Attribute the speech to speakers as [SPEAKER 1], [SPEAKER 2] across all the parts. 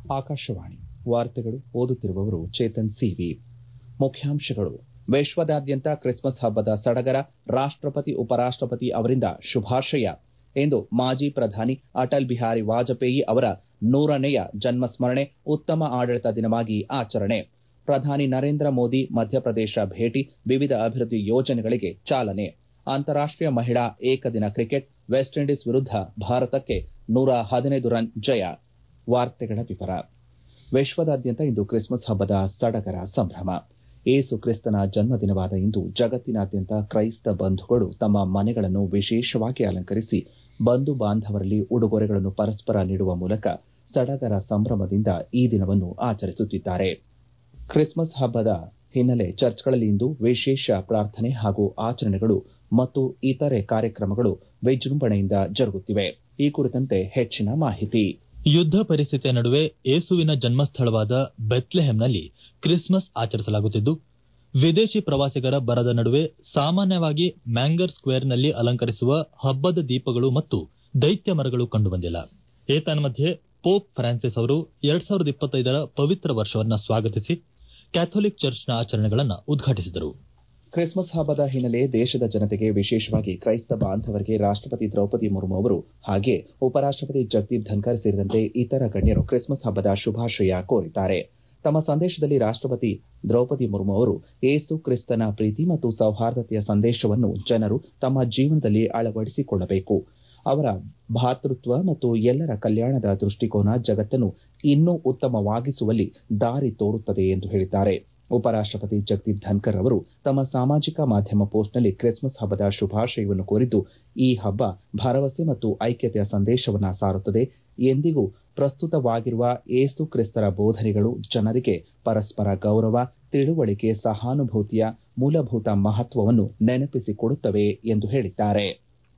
[SPEAKER 1] ಆಕಾಶವಾಣಿ ವಾರ್ತೆಗಳು ಓದುತ್ತಿರುವವರು ಚೇತನ್ ಸಿವಿ ಮುಖ್ಯಾಂಶಗಳು ವಿಶ್ವದಾದ್ಯಂತ ಕ್ರಿಸ್ಮಸ್ ಹಬ್ಬದ ಸಡಗರ ರಾಷ್ಟಪತಿ ಉಪರಾಷ್ಟಪತಿ ಅವರಿಂದ ಶುಭಾಶಯ ಇಂದು ಮಾಜಿ ಪ್ರಧಾನಿ ಅಟಲ್ ಬಿಹಾರಿ ವಾಜಪೇಯಿ ಅವರ ನೂರನೆಯ ಜನ್ಮಸ್ಮರಣೆ ಉತ್ತಮ ಆಡಳಿತ ದಿನವಾಗಿ ಆಚರಣೆ ಪ್ರಧಾನಿ ನರೇಂದ್ರ ಮೋದಿ ಮಧ್ಯಪ್ರದೇಶ ಭೇಟಿ ವಿವಿಧ ಅಭಿವೃದ್ಧಿ ಯೋಜನೆಗಳಿಗೆ ಚಾಲನೆ ಅಂತಾರಾಷ್ಟೀಯ ಮಹಿಳಾ ಏಕದಿನ ಕ್ರಿಕೆಟ್ ವೆಸ್ಟ್ ಇಂಡೀಸ್ ವಿರುದ್ಧ ಭಾರತಕ್ಕೆ ನೂರ ಹದಿನೈದು ರನ್ ಜಯ ವಾರ್ತೆಗಳ ವಿವರ ವಿಶ್ವದಾದ್ಯಂತ ಇಂದು ಕ್ರಿಸ್ಮಸ್ ಹಬ್ಬದ ಸಡಗರ ಸಂಭ್ರಮ ಏಸು ಕ್ರಿಸ್ತನ ಜನ್ಮದಿನವಾದ ಇಂದು ಜಗತ್ತಿನಾದ್ಯಂತ ಕ್ರೈಸ್ತ ಬಂಧುಗಳು ತಮ್ಮ ಮನೆಗಳನ್ನು ವಿಶೇಷವಾಗಿ ಅಲಂಕರಿಸಿ ಬಂಧು ಬಾಂಧವರಲ್ಲಿ ಉಡುಗೊರೆಗಳನ್ನು ಪರಸ್ಪರ ನೀಡುವ ಮೂಲಕ ಸಡಗರ ಸಂಭ್ರಮದಿಂದ ಈ ದಿನವನ್ನು ಆಚರಿಸುತ್ತಿದ್ದಾರೆ ಕ್ರಿಸ್ಮಸ್ ಹಬ್ಬದ ಹಿನ್ನೆಲೆ ಚರ್ಚ್ಗಳಲ್ಲಿ ಇಂದು ವಿಶೇಷ ಪ್ರಾರ್ಥನೆ ಹಾಗೂ ಆಚರಣೆಗಳು ಮತ್ತು ಇತರೆ ಕಾರ್ಯಕ್ರಮಗಳು ವಿಜೃಂಭಣೆಯಿಂದ ಜರುಗುತ್ತಿವೆ ಈ ಕುರಿತಂತೆ ಹೆಚ್ಚಿನ ಮಾಹಿತಿ
[SPEAKER 2] ಯುದ್ದ ಪರಿಸ್ಥಿತಿಯ ನಡುವೆ ಏಸುವಿನ ಜನ್ಮಸ್ಥಳವಾದ ಬೆತ್ಲೆಹೆಂನಲ್ಲಿ ಕ್ರಿಸ್ಮಸ್ ಆಚರಿಸಲಾಗುತ್ತಿದ್ದು ವಿದೇಶಿ ಪ್ರವಾಸಿಗರ ಬರದ ನಡುವೆ ಸಾಮಾನ್ಯವಾಗಿ ಮ್ಯಾಂಗರ್ ಸ್ಕ್ವೇರ್ನಲ್ಲಿ ಅಲಂಕರಿಸುವ ಹಬ್ಬದ ದೀಪಗಳು ಮತ್ತು ದೈತ್ಯ ಮರಗಳು ಕಂಡುಬಂದಿಲ್ಲ ಏತನ್ಮಧ್ಯೆ ಪೋಪ್ ಫ್ರಾನ್ಸಿಸ್ ಅವರು ಎರಡ್ ಸಾವಿರದ ಇಪ್ಪತ್ತೈದರ ಪವಿತ್ರ ವರ್ಷವನ್ನು ಸ್ವಾಗತಿಸಿ ಕ್ಯಾಥೋಲಿಕ್ ಚರ್ಚ್ನ ಆಚರಣೆಗಳನ್ನು ಉದ್ಘಾಟಿಸಿದರು
[SPEAKER 1] ಕ್ರಿಸ್ಮಸ್ ಹಬ್ಬದ ಹಿನ್ನೆಲೆ ದೇಶದ ಜನತೆಗೆ ವಿಶೇಷವಾಗಿ ಕ್ರೈಸ್ತ ಬಾಂಧವರಿಗೆ ರಾಷ್ಟಪತಿ ದ್ರೌಪದಿ ಮುರ್ಮು ಅವರು ಹಾಗೆ ಉಪರಾಷ್ಟಪತಿ ಜಗದೀಪ್ ಧನ್ಕರ್ ಸೇರಿದಂತೆ ಇತರ ಗಣ್ಯರು ಕ್ರಿಸ್ಮಸ್ ಹಬ್ಬದ ಶುಭಾಶಯ ಕೋರಿದ್ದಾರೆ ತಮ್ಮ ಸಂದೇಶದಲ್ಲಿ ರಾಷ್ಟಪತಿ ದ್ರೌಪದಿ ಮುರ್ಮು ಅವರು ಏಸು ಕ್ರಿಸ್ತನ ಪ್ರೀತಿ ಮತ್ತು ಸೌಹಾರ್ದತೆಯ ಸಂದೇಶವನ್ನು ಜನರು ತಮ್ಮ ಜೀವನದಲ್ಲಿ ಅಳವಡಿಸಿಕೊಳ್ಳಬೇಕು ಅವರ ಭಾತೃತ್ವ ಮತ್ತು ಎಲ್ಲರ ಕಲ್ಯಾಣದ ದೃಷ್ಟಿಕೋನ ಜಗತ್ತನ್ನು ಇನ್ನೂ ಉತ್ತಮವಾಗಿಸುವಲ್ಲಿ ದಾರಿ ತೋರುತ್ತದೆ ಎಂದು ಹೇಳಿದ್ದಾರೆ ಉಪರಾಷ್ಟಪತಿ ಜಗದೀಪ್ ಧನ್ಕರ್ ಅವರು ತಮ್ಮ ಸಾಮಾಜಿಕ ಮಾಧ್ಯಮ ಪೋಸ್ಟ್ನಲ್ಲಿ ಕ್ರಿಸ್ಮಸ್ ಹಬ್ಬದ ಶುಭಾಶಯವನ್ನು ಕೋರಿದ್ದು ಈ ಹಬ್ಬ ಭರವಸೆ ಮತ್ತು ಐಕ್ಯತೆಯ ಸಂದೇಶವನ್ನು ಸಾರುತ್ತದೆ ಎಂದಿಗೂ ಪ್ರಸ್ತುತವಾಗಿರುವ ಏಸು ಕ್ರಿಸ್ತರ ಬೋಧನೆಗಳು ಜನರಿಗೆ ಪರಸ್ಪರ ಗೌರವ ತಿಳುವಳಿಕೆ ಸಹಾನುಭೂತಿಯ ಮೂಲಭೂತ ಮಹತ್ವವನ್ನು ನೆನಪಿಸಿಕೊಡುತ್ತವೆ ಎಂದು ಹೇಳಿದ್ದಾರೆ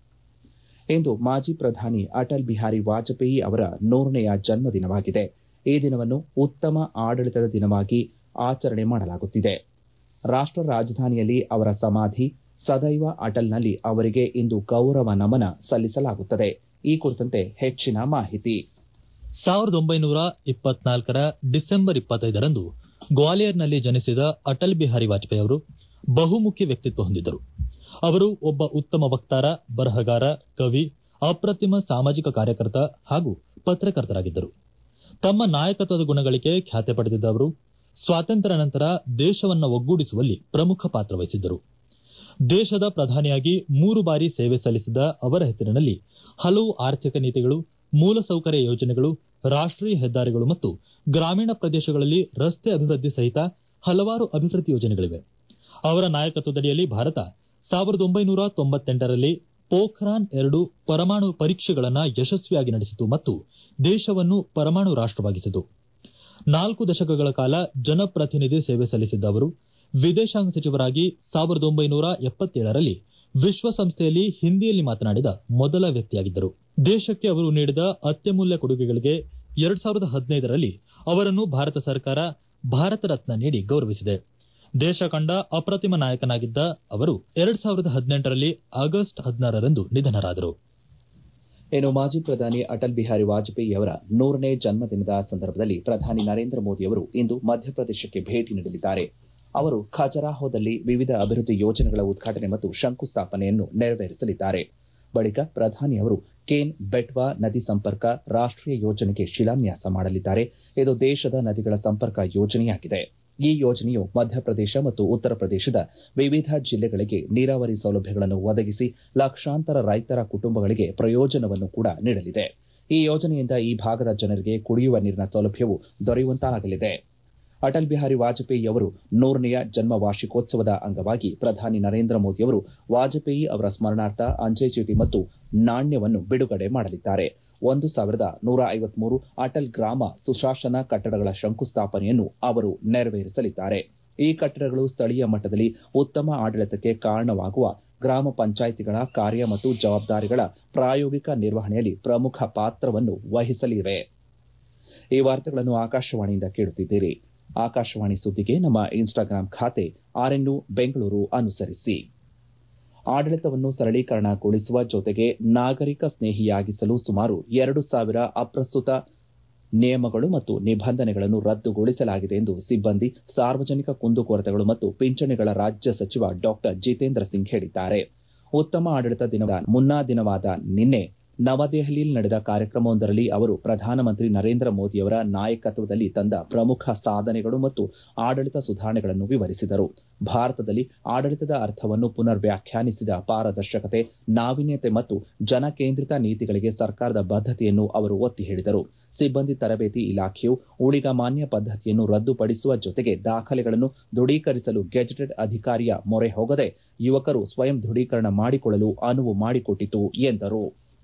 [SPEAKER 1] ಇಂದು ಮಾಜಿ ಪ್ರಧಾನಿ ಅಟಲ್ ಬಿಹಾರಿ ವಾಜಪೇಯಿ ಅವರ ನೂರನೆಯ ಜನ್ಮದಿನವಾಗಿದೆ ಈ ದಿನವನ್ನು ಉತ್ತಮ ಆಡಳಿತದ ದಿನವಾಗಿ ಆಚರಣೆ ಮಾಡಲಾಗುತ್ತಿದೆ ರಾಷ್ಟ ರಾಜಧಾನಿಯಲ್ಲಿ ಅವರ ಸಮಾಧಿ ಸದೈವ ಅಟಲ್ನಲ್ಲಿ ಅವರಿಗೆ ಇಂದು ಗೌರವ ನಮನ ಸಲ್ಲಿಸಲಾಗುತ್ತದೆ ಈ ಕುರಿತಂತೆ ಹೆಚ್ಚಿನ ಮಾಹಿತಿ
[SPEAKER 2] ಸಾವಿರದ ಒಂಬೈನೂರ ಇಪ್ಪತ್ನಾಲ್ಕರ ಡಿಸೆಂಬರ್ ಇಪ್ಪತ್ತೈದರಂದು ಗ್ವಾಲಿಯರ್ನಲ್ಲಿ ಜನಿಸಿದ ಅಟಲ್ ಬಿಹಾರಿ ವಾಜಪೇಯಿ ಅವರು ಬಹುಮುಖಿ ವ್ಯಕ್ತಿತ್ವ ಹೊಂದಿದ್ದರು ಅವರು ಒಬ್ಬ ಉತ್ತಮ ವಕ್ತಾರ ಬರಹಗಾರ ಕವಿ ಅಪ್ರತಿಮ ಸಾಮಾಜಿಕ ಕಾರ್ಯಕರ್ತ ಹಾಗೂ ಪತ್ರಕರ್ತರಾಗಿದ್ದರು ತಮ್ಮ ನಾಯಕತ್ವದ ಗುಣಗಳಿಗೆ ಖ್ಯಾತೆ ಪಡೆದಿದ್ದ ಅವರು ಸ್ವಾತಂತ್ರ್ಯ ನಂತರ ದೇಶವನ್ನು ಒಗ್ಗೂಡಿಸುವಲ್ಲಿ ಪ್ರಮುಖ ಪಾತ್ರ ವಹಿಸಿದ್ದರು ದೇಶದ ಪ್ರಧಾನಿಯಾಗಿ ಮೂರು ಬಾರಿ ಸೇವೆ ಸಲ್ಲಿಸಿದ ಅವರ ಹೆಸರಿನಲ್ಲಿ ಹಲವು ಆರ್ಥಿಕ ನೀತಿಗಳು ಮೂಲಸೌಕರ್ಯ ಯೋಜನೆಗಳು ರಾಷ್ಟೀಯ ಹೆದ್ದಾರಿಗಳು ಮತ್ತು ಗ್ರಾಮೀಣ ಪ್ರದೇಶಗಳಲ್ಲಿ ರಸ್ತೆ ಅಭಿವೃದ್ಧಿ ಸಹಿತ ಹಲವಾರು ಅಭಿವೃದ್ಧಿ ಯೋಜನೆಗಳಿವೆ ಅವರ ನಾಯಕತ್ವದಡಿಯಲ್ಲಿ ಭಾರತ ಸಾವಿರದ ಒಂಬೈನೂರ ತೊಂಬತ್ತೆಂಟರಲ್ಲಿ ಪೋಖ್ರಾನ್ ಎರಡು ಪರಮಾಣು ಪರೀಕ್ಷೆಗಳನ್ನು ಯಶಸ್ವಿಯಾಗಿ ನಡೆಸಿತು ಮತ್ತು ದೇಶವನ್ನು ಪರಮಾಣು ರಾಷ್ಟವಾಗಿಸಿತು ನಾಲ್ಕು ದಶಕಗಳ ಕಾಲ ಜನಪ್ರತಿನಿಧಿ ಸೇವೆ ಸಲ್ಲಿಸಿದ್ದ ಅವರು ವಿದೇಶಾಂಗ ಸಚಿವರಾಗಿ ಸಾವಿರದ ಒಂಬೈನೂರ ಎಪ್ಪತ್ತೇಳರಲ್ಲಿ ವಿಶ್ವಸಂಸ್ಥೆಯಲ್ಲಿ ಹಿಂದಿಯಲ್ಲಿ ಮಾತನಾಡಿದ ಮೊದಲ ವ್ಯಕ್ತಿಯಾಗಿದ್ದರು ದೇಶಕ್ಕೆ ಅವರು ನೀಡಿದ ಅತ್ಯಮೂಲ್ಯ ಕೊಡುಗೆಗಳಿಗೆ ಎರಡ್ ಸಾವಿರದ ಹದಿನೈದರಲ್ಲಿ ಅವರನ್ನು ಭಾರತ ಸರ್ಕಾರ ಭಾರತ ರತ್ನ ನೀಡಿ ಗೌರವಿಸಿದೆ ದೇಶ ಕಂಡ ಅಪ್ರತಿಮ ನಾಯಕನಾಗಿದ್ದ ಅವರು ಎರಡ್ ಸಾವಿರದ ಹದಿನೆಂಟರಲ್ಲಿ ಆಗಸ್ಟ್ ಹದಿನಾರರಂದು ನಿಧನರಾದರು
[SPEAKER 1] ಇನ್ನು ಮಾಜಿ ಪ್ರಧಾನಿ ಅಟಲ್ ಬಿಹಾರಿ ವಾಜಪೇಯಿ ಅವರ ನೂರನೇ ಜನ್ಮದಿನದ ಸಂದರ್ಭದಲ್ಲಿ ಪ್ರಧಾನಿ ನರೇಂದ್ರ ಮೋದಿ ಅವರು ಇಂದು ಮಧ್ಯಪ್ರದೇಶಕ್ಕೆ ಭೇಟಿ ನೀಡಲಿದ್ದಾರೆ ಅವರು ಖಜರಾಹೋದಲ್ಲಿ ವಿವಿಧ ಅಭಿವೃದ್ಧಿ ಯೋಜನೆಗಳ ಉದ್ಘಾಟನೆ ಮತ್ತು ಶಂಕುಸ್ಥಾಪನೆಯನ್ನು ನೆರವೇರಿಸಲಿದ್ದಾರೆ ಬಳಿಕ ಪ್ರಧಾನಿ ಅವರು ಕೇನ್ ಬೆಟ್ವಾ ನದಿ ಸಂಪರ್ಕ ರಾಷ್ಟೀಯ ಯೋಜನೆಗೆ ಶಿಲಾನ್ಯಾಸ ಮಾಡಲಿದ್ದಾರೆ ಇದು ದೇಶದ ನದಿಗಳ ಸಂಪರ್ಕ ಯೋಜನೆಯಾಗಿದೆ ಈ ಯೋಜನೆಯು ಮಧ್ಯಪ್ರದೇಶ ಮತ್ತು ಉತ್ತರ ಪ್ರದೇಶದ ವಿವಿಧ ಜಿಲ್ಲೆಗಳಿಗೆ ನೀರಾವರಿ ಸೌಲಭ್ಯಗಳನ್ನು ಒದಗಿಸಿ ಲಕ್ಷಾಂತರ ರೈತರ ಕುಟುಂಬಗಳಿಗೆ ಪ್ರಯೋಜನವನ್ನು ಕೂಡ ನೀಡಲಿದೆ ಈ ಯೋಜನೆಯಿಂದ ಈ ಭಾಗದ ಜನರಿಗೆ ಕುಡಿಯುವ ನೀರಿನ ಸೌಲಭ್ಯವು ದೊರೆಯುವಂತಾಗಲಿದೆ ಅಟಲ್ ಬಿಹಾರಿ ವಾಜಪೇಯಿ ಅವರು ನೂರನೆಯ ಜನ್ಮ ವಾರ್ಷಿಕೋತ್ಸವದ ಅಂಗವಾಗಿ ಪ್ರಧಾನಿ ನರೇಂದ್ರ ಮೋದಿ ಅವರು ವಾಜಪೇಯಿ ಅವರ ಸ್ಮರಣಾರ್ಥ ಅಂಚೆ ಚೀಟಿ ಮತ್ತು ನಾಣ್ಯವನ್ನು ಬಿಡುಗಡೆ ಮಾಡಲಿದ್ದಾರೆ ಒಂದು ಸಾವಿರದ ನೂರ ಐವತ್ಮೂರು ಅಟಲ್ ಗ್ರಾಮ ಸುಶಾಸನ ಕಟ್ಟಡಗಳ ಶಂಕುಸ್ಥಾಪನೆಯನ್ನು ಅವರು ನೆರವೇರಿಸಲಿದ್ದಾರೆ ಈ ಕಟ್ಟಡಗಳು ಸ್ಥಳೀಯ ಮಟ್ಟದಲ್ಲಿ ಉತ್ತಮ ಆಡಳಿತಕ್ಕೆ ಕಾರಣವಾಗುವ ಗ್ರಾಮ ಪಂಚಾಯಿತಿಗಳ ಕಾರ್ಯ ಮತ್ತು ಜವಾಬ್ದಾರಿಗಳ ಪ್ರಾಯೋಗಿಕ ನಿರ್ವಹಣೆಯಲ್ಲಿ ಪ್ರಮುಖ ಪಾತ್ರವನ್ನು ವಹಿಸಲಿವೆ ಈ ವಾರ್ತೆಗಳನ್ನು ಆಕಾಶವಾಣಿಯಿಂದ ಕೇಳುತ್ತಿದ್ದೀರಿ ಆಕಾಶವಾಣಿ ಸುದ್ದಿಗೆ ನಮ್ಮ ಇನ್ಸ್ಟಾಗ್ರಾಂ ಖಾತೆ ಆರ್ಎನ್ಯು ಬೆಂಗಳೂರು ಅನುಸರಿಸಿ ಆಡಳಿತವನ್ನು ಸರಳೀಕರಣಗೊಳಿಸುವ ಜೊತೆಗೆ ನಾಗರಿಕ ಸ್ನೇಹಿಯಾಗಿಸಲು ಸುಮಾರು ಎರಡು ಸಾವಿರ ಅಪ್ರಸ್ತುತ ನಿಯಮಗಳು ಮತ್ತು ನಿಬಂಧನೆಗಳನ್ನು ರದ್ದುಗೊಳಿಸಲಾಗಿದೆ ಎಂದು ಸಿಬ್ಬಂದಿ ಸಾರ್ವಜನಿಕ ಕುಂದುಕೊರತೆಗಳು ಮತ್ತು ಪಿಂಚಣಿಗಳ ರಾಜ್ಯ ಸಚಿವ ಡಾ ಜಿತೇಂದ್ರ ಸಿಂಗ್ ಹೇಳಿದ್ದಾರೆ ಉತ್ತಮ ಆಡಳಿತ ದಿನದ ಮುನ್ನಾ ದಿನವಾದ ನಿನ್ನೆ ನವದೆಹಲಿಯಲ್ಲಿ ನಡೆದ ಕಾರ್ಯಕ್ರಮವೊಂದರಲ್ಲಿ ಅವರು ಪ್ರಧಾನಮಂತ್ರಿ ನರೇಂದ್ರ ಮೋದಿಯವರ ನಾಯಕತ್ವದಲ್ಲಿ ತಂದ ಪ್ರಮುಖ ಸಾಧನೆಗಳು ಮತ್ತು ಆಡಳಿತ ಸುಧಾರಣೆಗಳನ್ನು ವಿವರಿಸಿದರು ಭಾರತದಲ್ಲಿ ಆಡಳಿತದ ಅರ್ಥವನ್ನು ಪುನರ್ ವ್ಯಾಖ್ಯಾನಿಸಿದ ಪಾರದರ್ಶಕತೆ ನಾವೀನ್ಯತೆ ಮತ್ತು ಜನಕೇಂದ್ರಿತ ನೀತಿಗಳಿಗೆ ಸರ್ಕಾರದ ಬದ್ದತೆಯನ್ನು ಅವರು ಒತ್ತಿ ಹೇಳಿದರು ಸಿಬ್ಬಂದಿ ತರಬೇತಿ ಇಲಾಖೆಯು ಊಳಿಗಮಾನ್ಯ ಪದ್ದತಿಯನ್ನು ರದ್ದುಪಡಿಸುವ ಜೊತೆಗೆ ದಾಖಲೆಗಳನ್ನು ದೃಢೀಕರಿಸಲು ಗೆಜೆಟೆಡ್ ಅಧಿಕಾರಿಯ ಮೊರೆ ಹೋಗದೆ ಯುವಕರು ಸ್ವಯಂ ದೃಢೀಕರಣ ಮಾಡಿಕೊಳ್ಳಲು ಅನುವು ಮಾಡಿಕೊಟ್ಟಿತು ಎಂದರು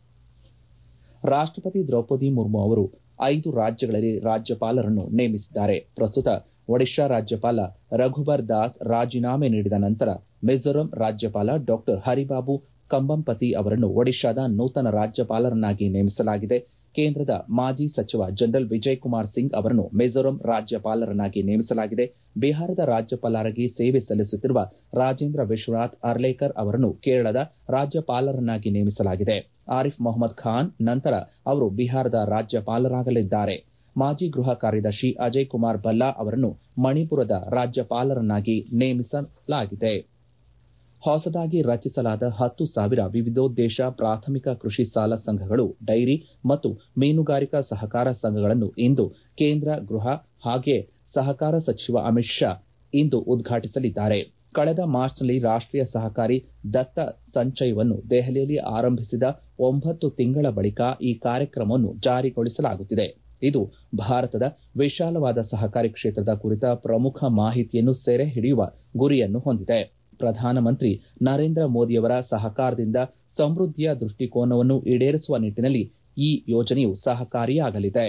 [SPEAKER 1] ರಾಷ್ಟಪತಿ ದ್ರೌಪದಿ ಮುರ್ಮು ಅವರು ಐದು ರಾಜ್ಯಗಳಲ್ಲಿ ರಾಜ್ಯಪಾಲರನ್ನು ನೇಮಿಸಿದ್ದಾರೆ ಪ್ರಸ್ತುತ ಒಡಿಶಾ ರಾಜ್ಯಪಾಲ ರಘುಬರ್ ದಾಸ್ ರಾಜೀನಾಮೆ ನೀಡಿದ ನಂತರ ಮಿಜೋರಾಂ ರಾಜ್ಯಪಾಲ ಡಾ ಹರಿಬಾಬು ಕಂಬಂಪತಿ ಅವರನ್ನು ಒಡಿಶಾದ ನೂತನ ರಾಜ್ಯಪಾಲರನ್ನಾಗಿ ನೇಮಿಸಲಾಗಿದೆ ಕೇಂದ್ರದ ಮಾಜಿ ಸಚಿವ ಜನರಲ್ ವಿಜಯ್ ಕುಮಾರ್ ಸಿಂಗ್ ಅವರನ್ನು ಮಿಜೋರಾಂ ರಾಜ್ಯಪಾಲರನ್ನಾಗಿ ನೇಮಿಸಲಾಗಿದೆ ಬಿಹಾರದ ರಾಜ್ಯಪಾಲರಾಗಿ ಸೇವೆ ಸಲ್ಲಿಸುತ್ತಿರುವ ರಾಜೇಂದ್ರ ವಿಶ್ವನಾಥ್ ಅರ್ಲೇಕರ್ ಅವರನ್ನು ಕೇರಳದ ರಾಜ್ಯಪಾಲರನ್ನಾಗಿ ನೇಮಿಸಲಾಗಿದೆ ಆರಿಫ್ ಮೊಹಮ್ಮದ್ ಖಾನ್ ನಂತರ ಅವರು ಬಿಹಾರದ ರಾಜ್ಯಪಾಲರಾಗಲಿದ್ದಾರೆ ಮಾಜಿ ಗೃಹ ಕಾರ್ಯದರ್ಶಿ ಅಜಯ್ ಕುಮಾರ್ ಭಲ್ಲಾ ಅವರನ್ನು ಮಣಿಪುರದ ರಾಜ್ಯಪಾಲರನ್ನಾಗಿ ನೇಮಿಸಲಾಗಿದೆ ಹೊಸದಾಗಿ ರಚಿಸಲಾದ ಹತ್ತು ಸಾವಿರ ವಿವಿಧೋದ್ದೇಶ ಪ್ರಾಥಮಿಕ ಕೃಷಿ ಸಾಲ ಸಂಘಗಳು ಡೈರಿ ಮತ್ತು ಮೀನುಗಾರಿಕಾ ಸಹಕಾರ ಸಂಘಗಳನ್ನು ಇಂದು ಕೇಂದ್ರ ಗೃಹ ಹಾಗೆ ಸಹಕಾರ ಸಚಿವ ಅಮಿತ್ ಶಾ ಇಂದು ಉದ್ಘಾಟಿಸಲಿದ್ದಾರೆ ಕಳೆದ ಮಾರ್ಚ್ನಲ್ಲಿ ರಾಷ್ಟೀಯ ಸಹಕಾರಿ ದತ್ತ ಸಂಚಯವನ್ನು ದೆಹಲಿಯಲ್ಲಿ ಆರಂಭಿಸಿದ ಒಂಬತ್ತು ತಿಂಗಳ ಬಳಿಕ ಈ ಕಾರ್ಯಕ್ರಮವನ್ನು ಜಾರಿಗೊಳಿಸಲಾಗುತ್ತಿದೆ ಇದು ಭಾರತದ ವಿಶಾಲವಾದ ಸಹಕಾರಿ ಕ್ಷೇತ್ರದ ಕುರಿತ ಪ್ರಮುಖ ಮಾಹಿತಿಯನ್ನು ಸೆರೆ ಹಿಡಿಯುವ ಗುರಿಯನ್ನು ಹೊಂದಿದೆ ಪ್ರಧಾನಮಂತ್ರಿ ನರೇಂದ್ರ ಮೋದಿಯವರ ಸಹಕಾರದಿಂದ ಸಮೃದ್ಧಿಯ ದೃಷ್ಟಿಕೋನವನ್ನು ಈಡೇರಿಸುವ ನಿಟ್ಟಿನಲ್ಲಿ ಈ ಯೋಜನೆಯು ಸಹಕಾರಿಯಾಗಲಿದೆ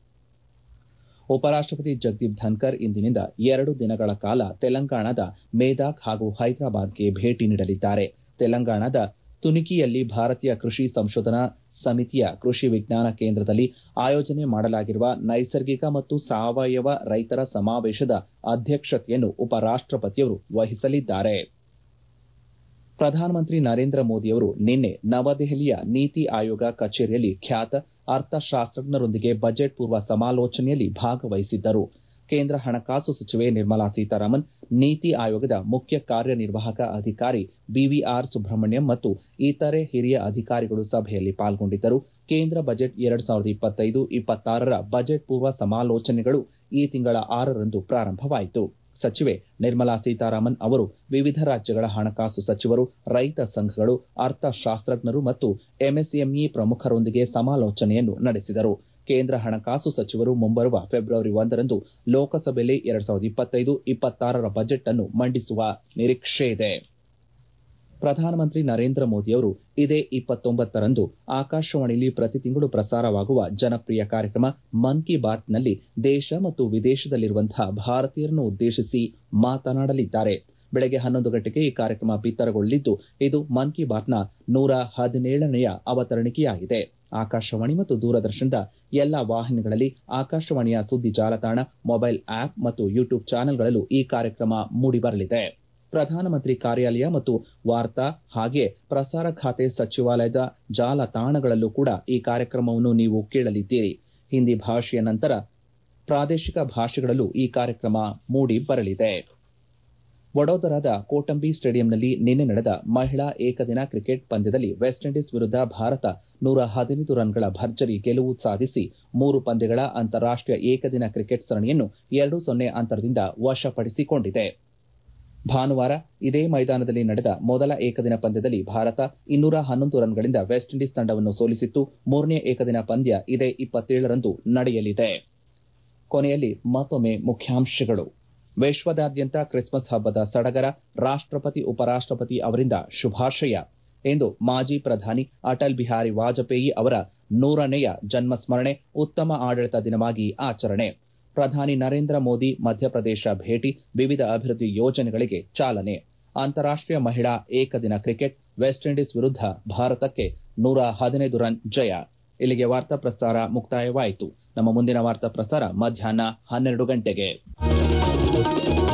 [SPEAKER 1] ಉಪರಾಷ್ಟಪತಿ ಜಗದೀಪ್ ಧನ್ಕರ್ ಇಂದಿನಿಂದ ಎರಡು ದಿನಗಳ ಕಾಲ ತೆಲಂಗಾಣದ ಮೇದಾಕ್ ಹಾಗೂ ಹೈದರಾಬಾದ್ಗೆ ಭೇಟಿ ನೀಡಲಿದ್ದಾರೆ ತೆಲಂಗಾಣದ ತುನಿಕಿಯಲ್ಲಿ ಭಾರತೀಯ ಕೃಷಿ ಸಂಶೋಧನಾ ಸಮಿತಿಯ ಕೃಷಿ ವಿಜ್ಞಾನ ಕೇಂದ್ರದಲ್ಲಿ ಆಯೋಜನೆ ಮಾಡಲಾಗಿರುವ ನೈಸರ್ಗಿಕ ಮತ್ತು ಸಾವಯವ ರೈತರ ಸಮಾವೇಶದ ಅಧ್ಯಕ್ಷತೆಯನ್ನು ಉಪರಾಷ್ಟಪತಿಯವರು ವಹಿಸಲಿದ್ದಾರೆ ಪ್ರಧಾನಮಂತ್ರಿ ನರೇಂದ್ರ ಮೋದಿಯವರು ನಿನ್ನೆ ನವದೆಹಲಿಯ ನೀತಿ ಆಯೋಗ ಕಚೇರಿಯಲ್ಲಿ ಖ್ಯಾತ ಅರ್ಥಶಾಸ್ತ್ರಜ್ಞರೊಂದಿಗೆ ಬಜೆಟ್ ಪೂರ್ವ ಸಮಾಲೋಚನೆಯಲ್ಲಿ ಭಾಗವಹಿಸಿದ್ದರು ಕೇಂದ್ರ ಹಣಕಾಸು ಸಚಿವೆ ನಿರ್ಮಲಾ ಸೀತಾರಾಮನ್ ನೀತಿ ಆಯೋಗದ ಮುಖ್ಯ ಕಾರ್ಯನಿರ್ವಾಹಕ ಅಧಿಕಾರಿ ಬಿವಿಆರ್ ಸುಬ್ರಹ್ಮಣ್ಯಂ ಮತ್ತು ಇತರೆ ಹಿರಿಯ ಅಧಿಕಾರಿಗಳು ಸಭೆಯಲ್ಲಿ ಪಾಲ್ಗೊಂಡಿದ್ದರು ಕೇಂದ್ರ ಬಜೆಟ್ ಎರಡು ಸಾವಿರದ ಇಪ್ಪತ್ತೈದು ಇಪ್ಪತ್ತಾರರ ಬಜೆಟ್ ಪೂರ್ವ ಸಮಾಲೋಚನೆಗಳು ಈ ತಿಂಗಳ ಆರರಂದು ಪ್ರಾರಂಭವಾಯಿತು ಸಚಿವೆ ನಿರ್ಮಲಾ ಸೀತಾರಾಮನ್ ಅವರು ವಿವಿಧ ರಾಜ್ಯಗಳ ಹಣಕಾಸು ಸಚಿವರು ರೈತ ಸಂಘಗಳು ಅರ್ಥಶಾಸ್ತ್ರಜ್ಞರು ಮತ್ತು ಎಂಎಸ್ಎಂಇ ಪ್ರಮುಖರೊಂದಿಗೆ ಸಮಾಲೋಚನೆಯನ್ನು ನಡೆಸಿದರು ಕೇಂದ್ರ ಹಣಕಾಸು ಸಚಿವರು ಮುಂಬರುವ ಫೆಬ್ರವರಿ ಒಂದರಂದು ಲೋಕಸಭೆಯಲ್ಲಿ ಎರಡು ಸಾವಿರದ ಇಪ್ಪತ್ತೈದು ಇಪ್ಪತ್ತಾರರ ಬಜೆಟ್ ಅನ್ನು ಮಂಡಿಸುವ ನಿರೀಕ್ಷೆಯಿದೆ ಪ್ರಧಾನಮಂತ್ರಿ ನರೇಂದ್ರ ಮೋದಿಯವರು ಇದೇ ಇಪ್ಪತ್ತೊಂಬತ್ತರಂದು ಆಕಾಶವಾಣಿಯಲ್ಲಿ ಪ್ರತಿ ತಿಂಗಳು ಪ್ರಸಾರವಾಗುವ ಜನಪ್ರಿಯ ಕಾರ್ಯಕ್ರಮ ಮನ್ ಕಿ ಬಾತ್ನಲ್ಲಿ ದೇಶ ಮತ್ತು ವಿದೇಶದಲ್ಲಿರುವಂತಹ ಭಾರತೀಯರನ್ನು ಉದ್ದೇಶಿಸಿ ಮಾತನಾಡಲಿದ್ದಾರೆ ಬೆಳಗ್ಗೆ ಹನ್ನೊಂದು ಗಂಟೆಗೆ ಈ ಕಾರ್ಯಕ್ರಮ ಬಿತ್ತರಗೊಳ್ಳಲಿದ್ದು ಇದು ಮನ್ ಕಿ ಬಾತ್ನ ನೂರ ಹದಿನೇಳನೆಯ ಅವತರಣಿಕೆಯಾಗಿದೆ ಆಕಾಶವಾಣಿ ಮತ್ತು ದೂರದರ್ಶನದ ಎಲ್ಲಾ ವಾಹಿನಿಗಳಲ್ಲಿ ಆಕಾಶವಾಣಿಯ ಸುದ್ದಿ ಜಾಲತಾಣ ಮೊಬೈಲ್ ಆಪ್ ಮತ್ತು ಯೂಟ್ಯೂಬ್ ಚಾನೆಲ್ಗಳಲ್ಲೂ ಈ ಕಾರ್ಯಕ್ರಮ ಮೂಡಿಬರಲಿದೆ ಪ್ರಧಾನಮಂತ್ರಿ ಕಾರ್ಯಾಲಯ ಮತ್ತು ವಾರ್ತಾ ಹಾಗೆ ಪ್ರಸಾರ ಖಾತೆ ಸಚಿವಾಲಯದ ಜಾಲತಾಣಗಳಲ್ಲೂ ಕೂಡ ಈ ಕಾರ್ಯಕ್ರಮವನ್ನು ನೀವು ಕೇಳಲಿದ್ದೀರಿ ಹಿಂದಿ ಭಾಷೆಯ ನಂತರ ಪ್ರಾದೇಶಿಕ ಭಾಷೆಗಳಲ್ಲೂ ಈ ಕಾರ್ಯಕ್ರಮ ಮೂಡಿ ಬರಲಿದೆ ವಡೋದರಾದ ಕೋಟಂಬಿ ಸ್ಟೇಡಿಯಂನಲ್ಲಿ ನಿನ್ನೆ ನಡೆದ ಮಹಿಳಾ ಏಕದಿನ ಕ್ರಿಕೆಟ್ ಪಂದ್ಯದಲ್ಲಿ ವೆಸ್ಟ್ ಇಂಡೀಸ್ ವಿರುದ್ಧ ಭಾರತ ನೂರ ಹದಿನೈದು ರನ್ಗಳ ಭರ್ಜರಿ ಗೆಲುವು ಸಾಧಿಸಿ ಮೂರು ಪಂದ್ಯಗಳ ಅಂತಾರಾಷ್ಟೀಯ ಏಕದಿನ ಕ್ರಿಕೆಟ್ ಸರಣಿಯನ್ನು ಎರಡು ಸೊನ್ನೆ ಅಂತರದಿಂದ ವಶಪಡಿಸಿಕೊಂಡಿದೆ ಭಾನುವಾರ ಇದೇ ಮೈದಾನದಲ್ಲಿ ನಡೆದ ಮೊದಲ ಏಕದಿನ ಪಂದ್ಯದಲ್ಲಿ ಭಾರತ ಇನ್ನೂರ ಹನ್ನೊಂದು ರನ್ಗಳಿಂದ ವೆಸ್ಟ್ ಇಂಡೀಸ್ ತಂಡವನ್ನು ಸೋಲಿಸಿತ್ತು ಮೂರನೇ ಏಕದಿನ ಪಂದ್ಯ ಇದೇ ಇಪ್ಪತ್ತೇಳರಂದು ನಡೆಯಲಿದೆ ಕೊನೆಯಲ್ಲಿ ಮತ್ತೊಮ್ಮೆ ಮುಖ್ಯಾಂಶಗಳು ವಿಶ್ವದಾದ್ಯಂತ ಕ್ರಿಸ್ಮಸ್ ಹಬ್ಬದ ಸಡಗರ ರಾಷ್ಟಪತಿ ಉಪರಾಷ್ಟಪತಿ ಅವರಿಂದ ಶುಭಾಶಯ ಇಂದು ಮಾಜಿ ಪ್ರಧಾನಿ ಅಟಲ್ ಬಿಹಾರಿ ವಾಜಪೇಯಿ ಅವರ ನೂರನೆಯ ಜನ್ಮಸ್ಮರಣೆ ಉತ್ತಮ ಆಡಳಿತ ದಿನವಾಗಿ ಆಚರಣೆ ಪ್ರಧಾನಿ ನರೇಂದ್ರ ಮೋದಿ ಮಧ್ಯಪ್ರದೇಶ ಭೇಟಿ ವಿವಿಧ ಅಭಿವೃದ್ಧಿ ಯೋಜನೆಗಳಿಗೆ ಚಾಲನೆ ಅಂತಾರಾಷ್ಟೀಯ ಮಹಿಳಾ ಏಕದಿನ ಕ್ರಿಕೆಟ್ ವೆಸ್ಟ್ ಇಂಡೀಸ್ ವಿರುದ್ಧ ಭಾರತಕ್ಕೆ ನೂರ ಹದಿನೈದು ರನ್ ಜಯ ಇಲ್ಲಿಗೆ ವಾರ್ತಾ ಪ್ರಸಾರ ಮುಕ್ತಾಯವಾಯಿತು ನಮ್ಮ ಮುಂದಿನ ವಾರ್ತಾ ಪ್ರಸಾರ ಮಧ್ಯಾಹ್ನ ಹನ್ನೆರಡು ಗಂಟೆಗೆ